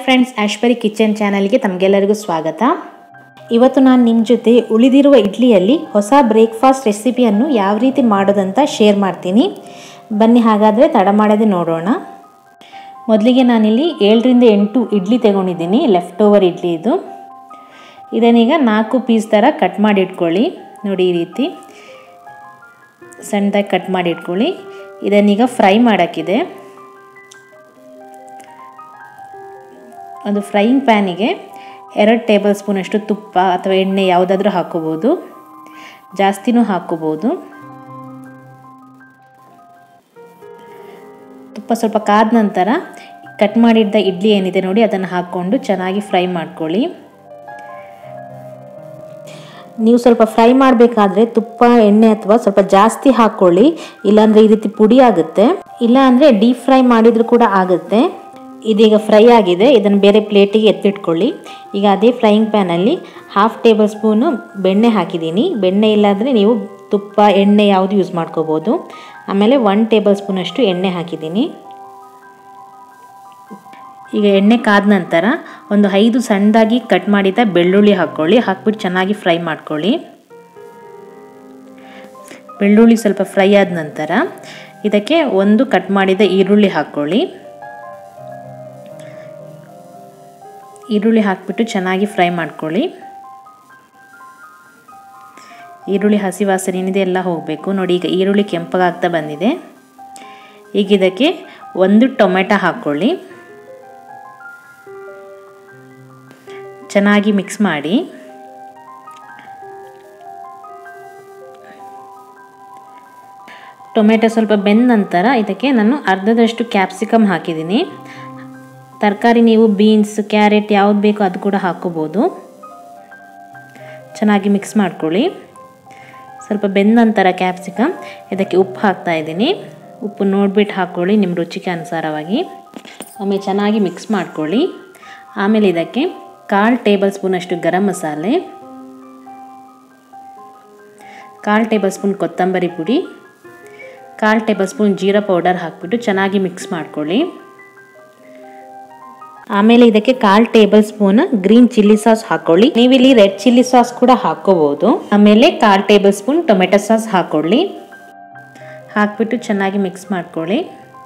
friends ಆಶ್ಪರಿ kitchen ಚಾನಲ್ಗೆ ತಮಗೆಲ್ಲರಿಗೂ ಸ್ವಾಗತ ಇವತ್ತು ನಾನು ನಿಮ್ಮ ಜೊತೆ ಉಳಿದಿರುವ ಇಡ್ಲಿಯಲ್ಲಿ ಹೊಸ ಬ್ರೇಕ್ಫಾಸ್ಟ್ ರೆಸಿಪಿಯನ್ನು ಯಾವ ರೀತಿ ಮಾಡೋದಂತ ಶೇರ್ ಮಾಡ್ತೀನಿ ಬನ್ನಿ ಹಾಗಾದರೆ ತಡ ಮಾಡದೆ ನೋಡೋಣ ಮೊದಲಿಗೆ ನಾನಿಲ್ಲಿ ಏಳರಿಂದ ಎಂಟು ಇಡ್ಲಿ ತಗೊಂಡಿದ್ದೀನಿ ಲೆಫ್ಟ್ ಓವರ್ ಇಡ್ಲಿ ಇದು ಇದನ್ನೀಗ ನಾಲ್ಕು ಪೀಸ್ ಥರ ಕಟ್ ಮಾಡಿ ಇಟ್ಕೊಳ್ಳಿ ನೋಡಿ ಈ ರೀತಿ ಸಣ್ಣದಾಗಿ ಕಟ್ ಮಾಡಿ ಇಟ್ಕೊಳ್ಳಿ ಇದನ್ನೀಗ ಫ್ರೈ ಮಾಡೋಕ್ಕಿದೆ ಒಂದು ಫ್ರೈಯಿಂಗ್ ಪ್ಯಾನಿಗೆ ಎರಡು ಟೇಬಲ್ ಸ್ಪೂನಷ್ಟು ತುಪ್ಪ ಅಥವಾ ಎಣ್ಣೆ ಯಾವುದಾದ್ರೂ ಹಾಕೋಬೋದು ಜಾಸ್ತಿನೂ ಹಾಕೋಬೋದು ತುಪ್ಪ ಸ್ವಲ್ಪ ಕಾದ ನಂತರ ಕಟ್ ಮಾಡಿದ್ದ ಇಡ್ಲಿ ಏನಿದೆ ನೋಡಿ ಅದನ್ನು ಹಾಕ್ಕೊಂಡು ಚೆನ್ನಾಗಿ ಫ್ರೈ ಮಾಡ್ಕೊಳ್ಳಿ ನೀವು ಸ್ವಲ್ಪ ಫ್ರೈ ಮಾಡಬೇಕಾದ್ರೆ ತುಪ್ಪ ಎಣ್ಣೆ ಅಥವಾ ಸ್ವಲ್ಪ ಜಾಸ್ತಿ ಹಾಕ್ಕೊಳ್ಳಿ ಇಲ್ಲಾಂದರೆ ಈ ರೀತಿ ಪುಡಿ ಆಗುತ್ತೆ ಇಲ್ಲ ಅಂದರೆ ಡೀಪ್ ಫ್ರೈ ಮಾಡಿದರೂ ಕೂಡ ಆಗುತ್ತೆ ಇದೀಗ ಫ್ರೈ ಆಗಿದೆ ಇದನ್ನು ಬೇರೆ ಪ್ಲೇಟಿಗೆ ಎತ್ತಿಟ್ಕೊಳ್ಳಿ ಈಗ ಅದೇ ಫ್ರೈಯಿಂಗ್ ಪ್ಯಾನಲ್ಲಿ ಹಾಫ್ ಟೇಬಲ್ ಸ್ಪೂನು ಬೆಣ್ಣೆ ಹಾಕಿದ್ದೀನಿ ಬೆಣ್ಣೆ ಇಲ್ಲಾಂದರೆ ನೀವು ತುಪ್ಪ ಎಣ್ಣೆ ಯಾವುದು ಯೂಸ್ ಮಾಡ್ಕೋಬೋದು ಆಮೇಲೆ ಒನ್ ಟೇಬಲ್ ಸ್ಪೂನಷ್ಟು ಎಣ್ಣೆ ಹಾಕಿದ್ದೀನಿ ಈಗ ಎಣ್ಣೆ ಕಾದ ನಂತರ ಒಂದು ಐದು ಸಣ್ಣದಾಗಿ ಕಟ್ ಮಾಡಿದ ಬೆಳ್ಳುಳ್ಳಿ ಹಾಕ್ಕೊಳ್ಳಿ ಹಾಕ್ಬಿಟ್ಟು ಚೆನ್ನಾಗಿ ಫ್ರೈ ಮಾಡ್ಕೊಳ್ಳಿ ಬೆಳ್ಳುಳ್ಳಿ ಸ್ವಲ್ಪ ಫ್ರೈ ಆದ ನಂತರ ಇದಕ್ಕೆ ಒಂದು ಕಟ್ ಮಾಡಿದ ಈರುಳ್ಳಿ ಹಾಕ್ಕೊಳ್ಳಿ ಈರುಳ್ಳಿ ಹಾಕ್ಬಿಟ್ಟು ಚೆನ್ನಾಗಿ ಫ್ರೈ ಮಾಡ್ಕೊಳ್ಳಿ ಈರುಳ್ಳಿ ಹಸಿ ವಾಸನೆ ಏನಿದೆ ಎಲ್ಲ ಹೋಗಬೇಕು ನೋಡಿ ಈಗ ಈರುಳ್ಳಿ ಕೆಂಪಗಾಗ್ತಾ ಬಂದಿದೆ ಈಗ ಇದಕ್ಕೆ ಒಂದು ಟೊಮೆಟೊ ಹಾಕ್ಕೊಳ್ಳಿ ಚೆನ್ನಾಗಿ ಮಿಕ್ಸ್ ಮಾಡಿ ಟೊಮೆಟೊ ಸ್ವಲ್ಪ ಬೆಂದ ನಂತರ ಇದಕ್ಕೆ ನಾನು ಅರ್ಧದಷ್ಟು ಕ್ಯಾಪ್ಸಿಕಮ್ ಹಾಕಿದ್ದೀನಿ ತರಕಾರಿ ನೀವು ಬೀನ್ಸ್ ಕ್ಯಾರೆಟ್ ಯಾವ್ದು ಬೇಕೋ ಅದು ಕೂಡ ಹಾಕೋಬೋದು ಚೆನ್ನಾಗಿ ಮಿಕ್ಸ್ ಮಾಡ್ಕೊಳ್ಳಿ ಸ್ವಲ್ಪ ಬೆಂದ ನಂತರ ಕ್ಯಾಪ್ಸಿಕಮ್ ಇದಕ್ಕೆ ಉಪ್ಪು ಹಾಕ್ತಾ ಇದ್ದೀನಿ ಉಪ್ಪು ನೋಡಿಬಿಟ್ಟು ಹಾಕ್ಕೊಳ್ಳಿ ನಿಮ್ಮ ರುಚಿಗೆ ಅನುಸಾರವಾಗಿ ಒಮ್ಮೆ ಚೆನ್ನಾಗಿ ಮಿಕ್ಸ್ ಮಾಡ್ಕೊಳ್ಳಿ ಆಮೇಲೆ ಇದಕ್ಕೆ ಕಾಲು ಟೇಬಲ್ ಸ್ಪೂನಷ್ಟು ಗರಂ ಮಸಾಲೆ ಕಾಲು ಟೇಬಲ್ ಸ್ಪೂನ್ ಕೊತ್ತಂಬರಿ ಪುಡಿ ಕಾಲು ಟೇಬಲ್ ಸ್ಪೂನ್ ಜೀರಾ ಪೌಡರ್ ಹಾಕ್ಬಿಟ್ಟು ಚೆನ್ನಾಗಿ ಮಿಕ್ಸ್ ಮಾಡ್ಕೊಳ್ಳಿ ಆಮೇಲೆ ಇದಕ್ಕೆ ಕಾಲು tablespoon green chilli sauce ಹಾಕೊಳ್ಳಿ ನೀವಿಲ್ಲಿ ರೆಡ್ ಚಿಲ್ಲಿ ಸಾಸ್ ಕೂಡ ಹಾಕೋಬಹುದು ಆಮೇಲೆ ಕಾಲು ಟೇಬಲ್ ಸ್ಪೂನ್ ಟೊಮೆಟೊ ಸಾಸ್ ಹಾಕೊಳ್ಳಿ ಹಾಕ್ಬಿಟ್ಟು ಚೆನ್ನಾಗಿ ಮಿಕ್ಸ್ ಮಾಡ್ಕೊಳ್ಳಿ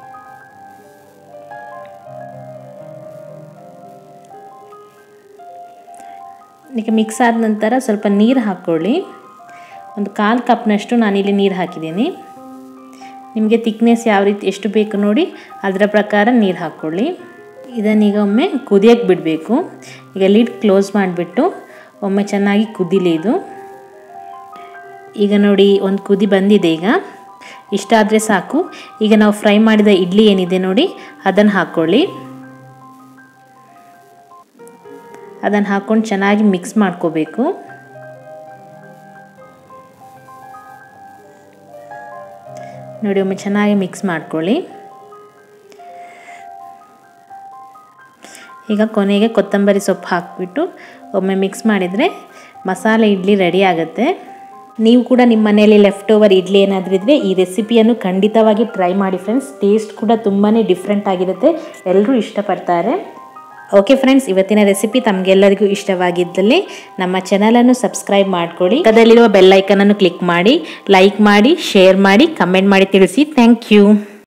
ಈಗ ಮಿಕ್ಸ್ ಆದ ನಂತರ ಸ್ವಲ್ಪ ನೀರು ಹಾಕ್ಕೊಳ್ಳಿ ಒಂದು ಕಾಲು ಕಪ್ನಷ್ಟು ನಾನಿಲ್ಲಿ ನೀರು ಹಾಕಿದ್ದೀನಿ ನಿಮಗೆ ತಿಕ್ನೆಸ್ ಯಾವ ರೀತಿ ಎಷ್ಟು ಬೇಕು ನೋಡಿ ಅದರ ಪ್ರಕಾರ ನೀರು ಹಾಕ್ಕೊಳ್ಳಿ ಇದನ್ನೀಗ ಒಮ್ಮೆ ಕುದಿಯೋಕ್ಕೆ ಬಿಡಬೇಕು ಈಗ ಲಿಡ್ ಕ್ಲೋಸ್ ಮಾಡಿಬಿಟ್ಟು ಒಮ್ಮೆ ಚೆನ್ನಾಗಿ ಕುದಿಲಿ ಇದು ಈಗ ನೋಡಿ ಒಂದು ಕುದಿ ಬಂದಿದೆ ಈಗ ಇಷ್ಟ ಆದರೆ ಸಾಕು ಈಗ ನಾವು ಫ್ರೈ ಮಾಡಿದ ಇಡ್ಲಿ ಏನಿದೆ ನೋಡಿ ಅದನ್ನು ಹಾಕ್ಕೊಳ್ಳಿ ಅದನ್ನು ಹಾಕ್ಕೊಂಡು ಚೆನ್ನಾಗಿ ಮಿಕ್ಸ್ ಮಾಡ್ಕೋಬೇಕು ನೋಡಿ ಒಮ್ಮೆ ಚೆನ್ನಾಗಿ ಮಿಕ್ಸ್ ಮಾಡ್ಕೊಳ್ಳಿ ಈಗ ಕೊನೆಗೆ ಕೊತ್ತಂಬರಿ ಸೊಪ್ಪು ಹಾಕಿಬಿಟ್ಟು ಒಮ್ಮೆ ಮಿಕ್ಸ್ ಮಾಡಿದರೆ ಮಸಾಲೆ ಇಡ್ಲಿ ರೆಡಿ ಆಗುತ್ತೆ ನೀವು ಕೂಡ ನಿಮ್ಮ ಮನೆಯಲ್ಲಿ ಲೆಫ್ಟ್ ಓವರ್ ಇಡ್ಲಿ ಏನಾದರೂ ಇದ್ದರೆ ಈ ರೆಸಿಪಿಯನ್ನು ಖಂಡಿತವಾಗಿ ಟ್ರೈ ಮಾಡಿ ಫ್ರೆಂಡ್ಸ್ ಟೇಸ್ಟ್ ಕೂಡ ತುಂಬಾ ಡಿಫ್ರೆಂಟ್ ಆಗಿರುತ್ತೆ ಎಲ್ಲರೂ ಇಷ್ಟಪಡ್ತಾರೆ ಓಕೆ ಫ್ರೆಂಡ್ಸ್ ಇವತ್ತಿನ ರೆಸಿಪಿ ತಮಗೆಲ್ಲರಿಗೂ ಇಷ್ಟವಾಗಿದ್ದಲ್ಲಿ ನಮ್ಮ ಚಾನಲನ್ನು ಸಬ್ಸ್ಕ್ರೈಬ್ ಮಾಡ್ಕೊಳ್ಳಿ ಪಕ್ಕದಲ್ಲಿರುವ ಬೆಲ್ ಐಕನನ್ನು ಕ್ಲಿಕ್ ಮಾಡಿ ಲೈಕ್ ಮಾಡಿ ಶೇರ್ ಮಾಡಿ ಕಮೆಂಟ್ ಮಾಡಿ ತಿಳಿಸಿ ಥ್ಯಾಂಕ್ ಯು